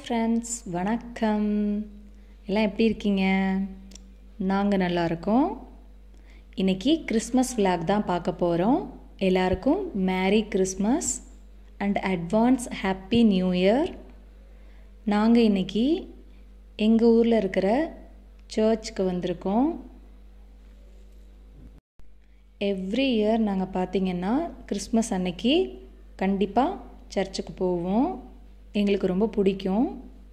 Friends வணக்கம் எல்லாம் எப்படி இருக்கீங்க நாங்கள் நல்லா இருக்கோம் இன்றைக்கி கிறிஸ்மஸ் விளாக் தான் பார்க்க போகிறோம் எல்லாருக்கும் merry Christmas and advance happy new year நாங்கள் இன்றைக்கி எங்கள் ஊரில் இருக்கிற சர்ச்சுக்கு வந்திருக்கோம் எவ்ரி இயர் நாங்கள் பார்த்தீங்கன்னா கிறிஸ்மஸ் அன்னைக்கு கண்டிப்பாக சர்ச்சுக்கு போவோம் எங்களுக்கு ரொம்ப பிடிக்கும்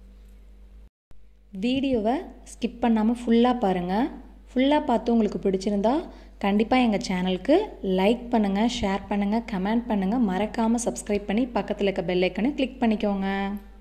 வீடியோவை ஸ்கிப் பண்ணாமல் ஃபுல்லாக பாருங்கள் ஃபுல்லாக பார்த்து உங்களுக்கு பிடிச்சிருந்தா கண்டிப்பாக எங்கள் சேனலுக்கு லைக் பண்ணுங்கள் ஷேர் பண்ணுங்கள் கமெண்ட் பண்ணுங்கள் மறக்காமல் சப்ஸ்கிரைப் பண்ணி பக்கத்தில் இருக்க பெல் ஐக்கனை கிளிக் பண்ணிக்கோங்க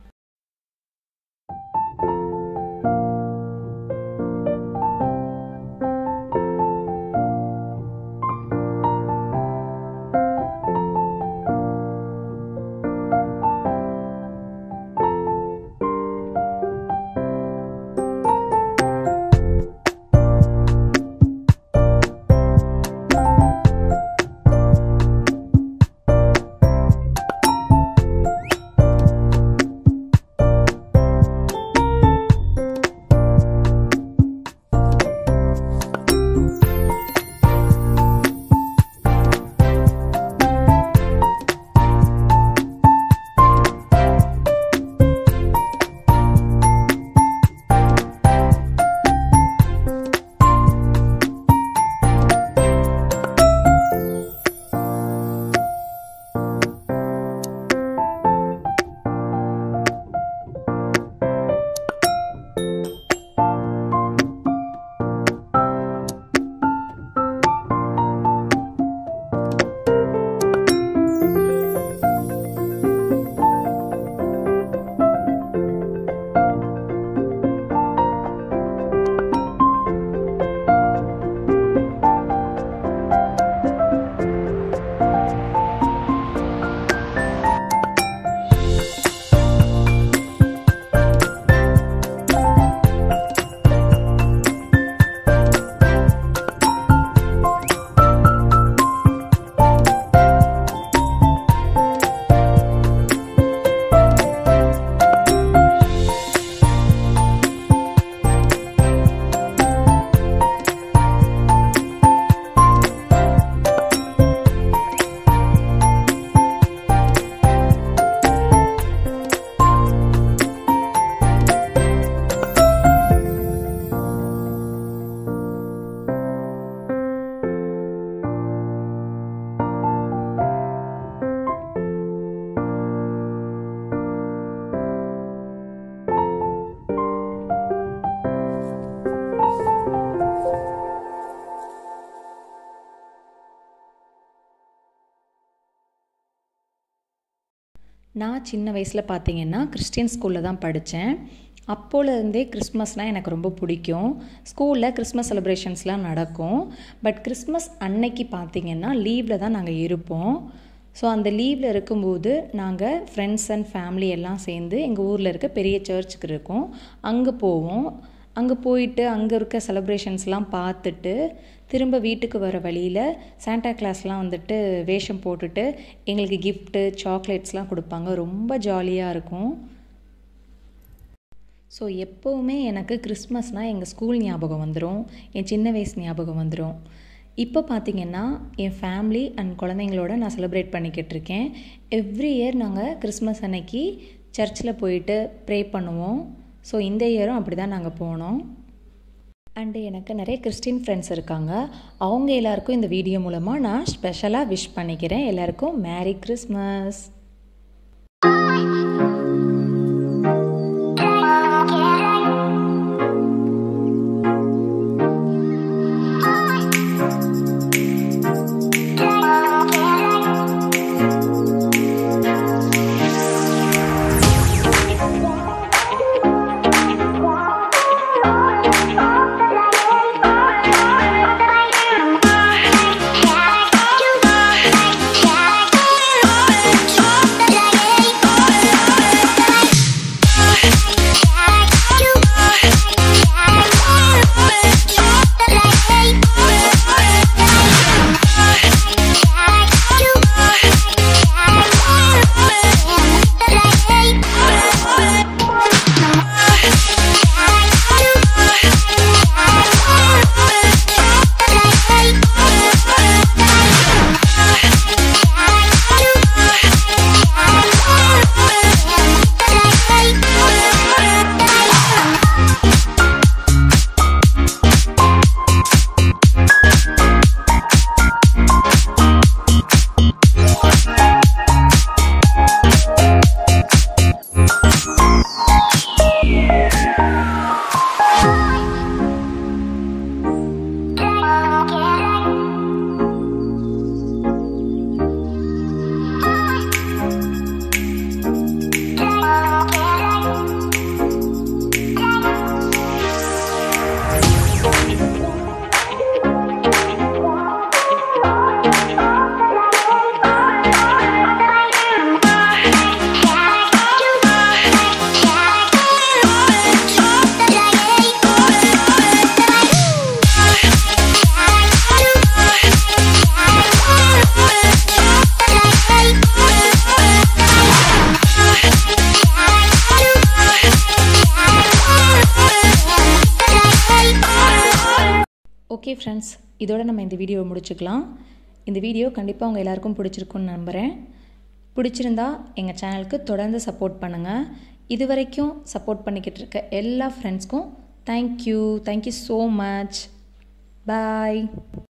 நான் சின்ன வயசில் பார்த்தீங்கன்னா கிறிஸ்டியன் ஸ்கூலில் தான் படித்தேன் அப்போலேருந்தே கிறிஸ்மஸ்னால் எனக்கு ரொம்ப பிடிக்கும் ஸ்கூலில் கிறிஸ்மஸ் செலிப்ரேஷன்ஸ்லாம் நடக்கும் பட் கிறிஸ்மஸ் அன்னைக்கு பார்த்தீங்கன்னா லீவில் தான் நாங்கள் இருப்போம் ஸோ அந்த லீவில் இருக்கும்போது நாங்கள் ஃப்ரெண்ட்ஸ் அண்ட் ஃபேமிலி எல்லாம் சேர்ந்து எங்கள் ஊரில் இருக்க பெரிய சர்ச்சுக்கு இருக்கோம் அங்கே போவோம் அங்கே போயிட்டு அங்கே இருக்க செலப்ரேஷன்ஸ்லாம் பார்த்துட்டு திரும்ப வீட்டுக்கு வர வழியில் சாண்டா கிளாஸ்லாம் வந்துட்டு வேஷம் போட்டுட்டு எங்களுக்கு கிஃப்ட்டு சாக்லேட்ஸ்லாம் கொடுப்பாங்க ரொம்ப ஜாலியாக இருக்கும் ஸோ எப்போவுமே எனக்கு கிறிஸ்மஸ்னால் எங்கள் ஸ்கூல் ஞாபகம் வந்துடும் என் சின்ன வயசு ஞாபகம் வந்துடும் இப்போ பார்த்திங்கன்னா என் ஃபேமிலி அண்ட் குழந்தைங்களோட நான் செலிப்ரேட் பண்ணிக்கிட்டு இருக்கேன் எவ்ரி இயர் நாங்கள் கிறிஸ்மஸ் அன்னைக்கு சர்ச்சில் போயிட்டு ப்ரே பண்ணுவோம் ஸோ இந்த இயரும் அப்படி தான் நாங்கள் போனோம் அண்டு எனக்கு நிறைய கிறிஸ்டின் ஃப்ரெண்ட்ஸ் இருக்காங்க அவங்க எல்லாருக்கும் இந்த வீடியோ மூலமாக நான் ஸ்பெஷலாக விஷ் பண்ணிக்கிறேன் எல்லாருக்கும் merry Christmas Yeah. Okay friends இதோட நம்ம இந்த வீடியோவை முடிச்சுக்கலாம் இந்த வீடியோ கண்டிப்பாக உங்கள் எல்லாருக்கும் பிடிச்சிருக்குன்னு நம்புகிறேன் பிடிச்சிருந்தா எங்கள் சேனலுக்கு தொடர்ந்து சப்போர்ட் பண்ணுங்கள் இது வரைக்கும் சப்போர்ட் பண்ணிக்கிட்டு இருக்க எல்லா ஃப்ரெண்ட்ஸ்க்கும் தேங்க்யூ தேங்க்யூ ஸோ மச் பாய்